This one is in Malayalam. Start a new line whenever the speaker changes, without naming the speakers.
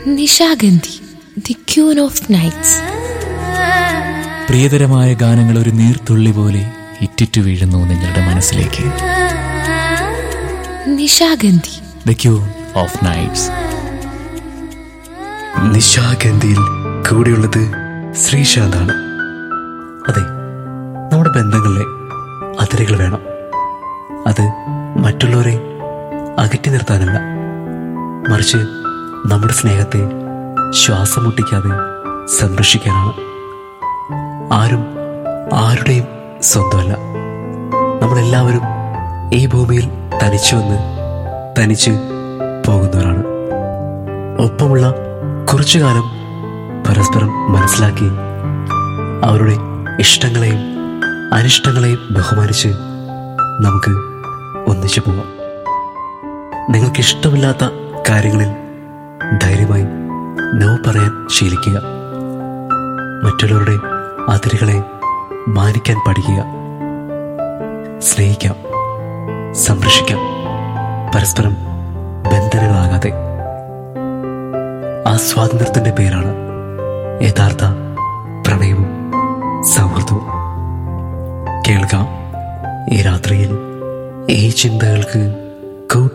Nishagandhi the queen of nights
പ്രിയതരമായ ഗാനങ്ങൾ ഒരു നീർത്തുള്ളി പോലെ ഇറ്റിറ്റു വീഴുന്നു നിങ്ങളുടെ മനസ്സിലേക്ക്
Nishagandhi
the queen of nights
നിശാഗന്ധിയിൽ കൂടെയുള്ളത് ശ്രീശാന്താണ് അതെ നമ്മുടെ ബന്ധങ്ങളിലെ അതിരുകൾ വേണം അത് മറ്റുള്ളവരെ അകറ്റി നിർത്താനല്ല മറിച്ച് നമ്മുടെ സ്നേഹത്തെ ശ്വാസം മുട്ടിക്കാതെ സംരക്ഷിക്കാനാണ് ആരും ആരുടെയും സ്വന്തമല്ല നമ്മളെല്ലാവരും ഈ ഭൂമിയിൽ തനിച്ചു വന്ന് തനിച്ച് പോകുന്നവരാണ് ഒപ്പമുള്ള കുറച്ചു കാലം പരസ്പരം മനസ്സിലാക്കി അവരുടെ ഇഷ്ടങ്ങളെയും അനിഷ്ടങ്ങളെയും ബഹുമാനിച്ച് നമുക്ക് ഒന്നിച്ചു പോവാം നിങ്ങൾക്ക് ഇഷ്ടമില്ലാത്ത കാര്യങ്ങളിൽ ധൈര്യമായി നോ പറയാൻ ശീലിക്കുക മറ്റുള്ളവരുടെ അതിരുകളെ മാനിക്കാൻ പഠിക്കുക സ്നേഹിക്കാം സംരക്ഷിക്കാം പരസ്പരം ബന്ധനങ്ങളാകാതെ ആ സ്വാതന്ത്ര്യത്തിന്റെ പേരാണ് യഥാർത്ഥ പ്രണയവും സൗഹൃദവും കേൾക്കാം ഈ രാത്രിയിൽ ഈ ചിന്തകൾക്ക്